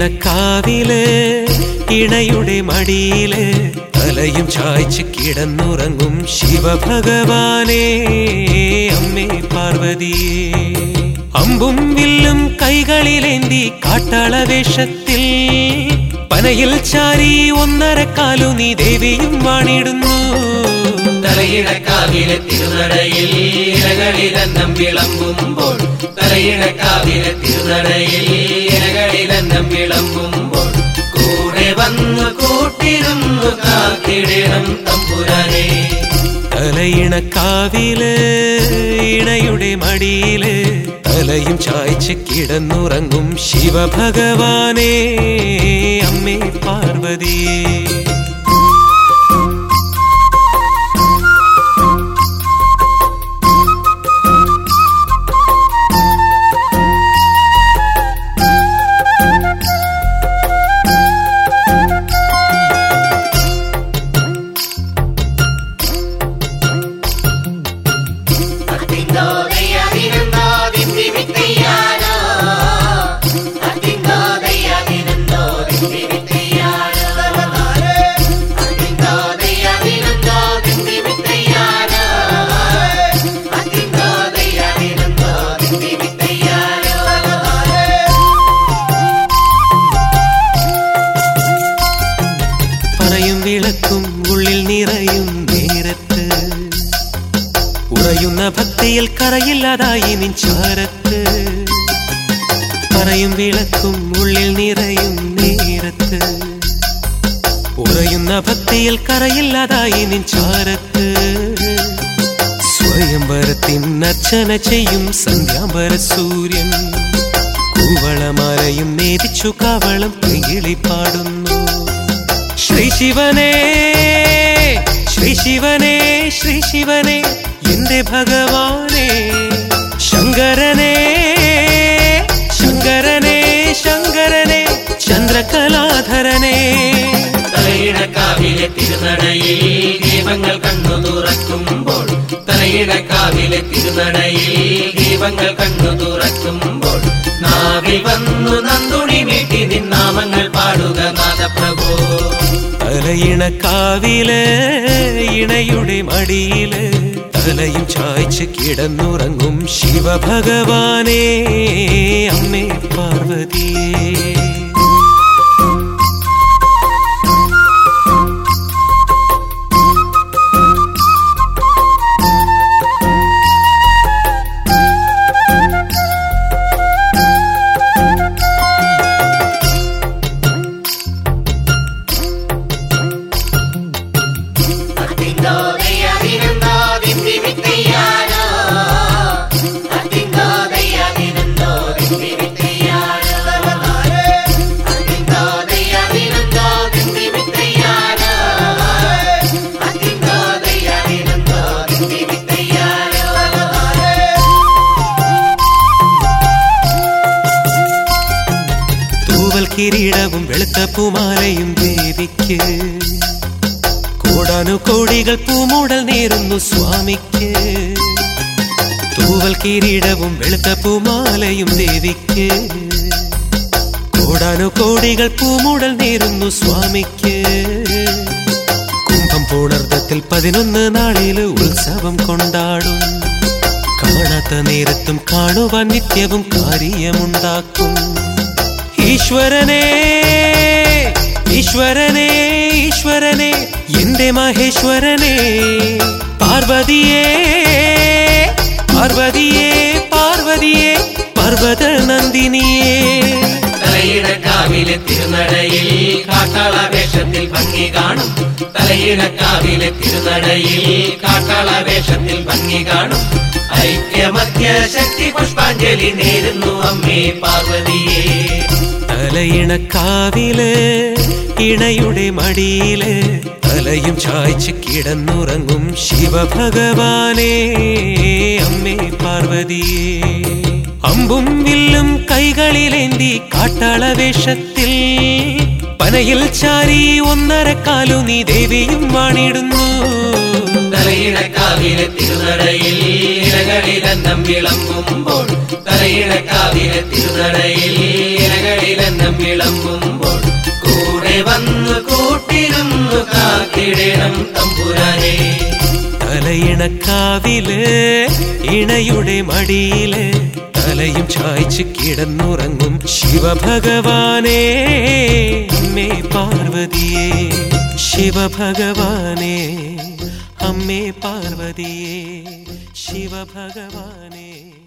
തലയിണക്കാവില് ഇണയുടെ മടിയില് തലയും ചായ്ച്ച് കിടന്നുറങ്ങും ശിവഭഗവാനേ അമ്മേ പാർവതിയേ അമ്പും വില്ലും കൈകളിലേന്തി കാട്ടാള വേഷത്തിൽ പനയിൽ ചാരി ഒന്നര കാലു നീ ദേവിയും വാണിടുന്നു തലയിണക്കാവിലെ തിരുനടയിൽ ഇലകളിലെന്നം വിളമ്പുമ്പോൾ തലയിണക്കാവിലെ തിരുനടയിൽ ഇലകളിലെന്നം വിളമ്പുമ്പോൾ കൂടെ വന്നു കൂട്ടിരുന്നു കാത്തിടണം തമ്പുരാനെ തലയിണക്കാവില് ഇണയുടെ മടിയില് തലയും ചായ്ച്ച് കിടന്നുറങ്ങും ശിവഭഗവാനേ അമ്മേ പാർവതിയേ അത്തിന്തോ ദയ്യാദിനന്തോ ദിന്ദി വിത്തയ്യാനോ അത്തിന്തോ ദയ്യാദിനന്തോ ദിന്ദി വിത്തയ്യാനോ അത്തിന്തോ ദയ്യാദിനന്തോ ദിന്ദി വിത്തയ്യാനോ അത്തിന്തോ ദയ്യാദിനന്തോ ദിന്ദി വിത്തയ്യാനോ പറയും വിളക്കും ഉള്ളിൽ നിറയും നേരത്ത് ഉറയുന്ന ഭക്തിയിൽ കറയില്ലാതായി നിൻചാരത്ത് പറയും വിളക്കും ഉള്ളിൽ നിറയും നേരത്ത് ഉറയുന്ന ഭക്തിയിൽ കറയില്ലാതായി നിൻചാരത്ത് സ്വയംവരത്തിൻ അർച്ചന ചെയ്യും സന്ധ്യാംബര സൂര്യൻ കൂവളമാലയും നേതിച്ചു കവളം കിളി പാടുന്നു ശ്രീ ശിവനേ ശ്രീ ശിവനേ ശ്രീ ശിവനേ എന്റെ ഭഗവാനേ ശങ്കരനേ ശങ്കരനേ ശങ്കരനേ ചന്ദ്രകലാധരനേ തലയിണക്കാവിലെ തിരുനടയിൽ ദീപങ്ങൾ കണ്ണു തുറക്കുമ്പോൾ തലയിണക്കാവിലെ തിരുനടയിൽ ദീപങ്ങൾ കണ്ണു തുറക്കുമ്പോൾ നാവിൽ വന്നു നന്ദുണി വീട്ടി നിന്നാമങ്ങൾ പാടുക നാദപ്രഭു തലയിണക്കാവില് ഇണയുടെ മടിയില് തലയും ചായ്ച്ച് കിടന്നുറങ്ങും ശിവഭഗവാനേ അമ്മേ പാർവതിയേ അത്തിന്തോ ദയ്യാദിനന്തോ ദിന്ദി വിത്തയ്യാനോ അത്തിന്തോ ദയ്യാദിനന്തോ ദിന്ദി വിത്തയ്യാനോ അത്തിന്തോ ദയ്യാദിനന്തോ ദിന്ദി വിത്തയ്യാനോ അത്തിന്തോ ദയ്യാദിനന്തോ ദിന്ദി വിത്തയ്യാനോ തൂവൽ കിരീടവും വെളുത്ത പൂമാലയും ദേവിക്ക് കോടാനു കോടികൾ പൂമൂടൽ നേരുന്നു സ്വാമിക്ക് തൂവൽ കിരീടവും വെളുത്ത പൂമാലയും ദേവിക്ക് കോടാനു കോടികൾ പൂമൂടൽ നേരുന്നു സ്വാമിക്ക് കുംഭം പൂണർദ്ധത്തിൽ പതിനൊന്ന് നാളില് ഉത്സവം കൊണ്ടാടും കാണാത്ത നേരത്തും കാണുവാൻ നിത്യവും കാര്യമുണ്ടാക്കും ഈശ്വരനേ ഈശ്വരനേ ഈശ്വരനേ എന്റെ മഹേശ്വരനേ പാർവതിയേ പാർവതിയേ പാർവതിയേ പർവത നന്ദിനിയേ തലയിണക്കാവിലെ തിരുനടയിൽ കാട്ടാള വേഷത്തിൽ ഭംഗി കാണും തലയിണക്കാവിലെ തിരുനടയിൽ കാട്ടാള വേഷത്തിൽ ഭംഗി കാണും ഐക്യമത്യ ശക്തി പുഷ്പാഞ്ജലി നേരുന്നു അമ്മേ പാർവതിയേ തലയിണക്കാവില് ഇണയുടെ മടിയില് തലയും ചായ്ച്ച് കിടന്നുറങ്ങും ശിവഭഗവാനേ അമ്മേ പാർവതിയേ അമ്പും വില്ലും കൈകളിലേന്തി കാട്ടാള വേഷത്തിൽ പനയിൽ ചാരി ഒന്നര കാലു നീ ദേവിയും വാണിടുന്നു തലയിണക്കാവിലെ തിരുനടയിൽ ഇലകളിലെന്നം വിളമ്പുമ്പോൾ തലയിണക്കാവിലെ തിരുനടയിൽ ഇലകളിലെന്നം വിളമ്പുമ്പോൾ കൂടെ വന്നു കൂട്ടിരുന്നു കാത്തിടണം തമ്പുരാനെ തലയിണക്കാവില് ഇണയുടെ മടിയില് തലയും ചായ്ച്ച് കിടന്നുറങ്ങും ശിവഭഗവാനേ അമ്മേ പാർവതിയേ ശിവഭഗവാനേ അമ്മേ പാർവതിയേ ശിവഭഗവാനേ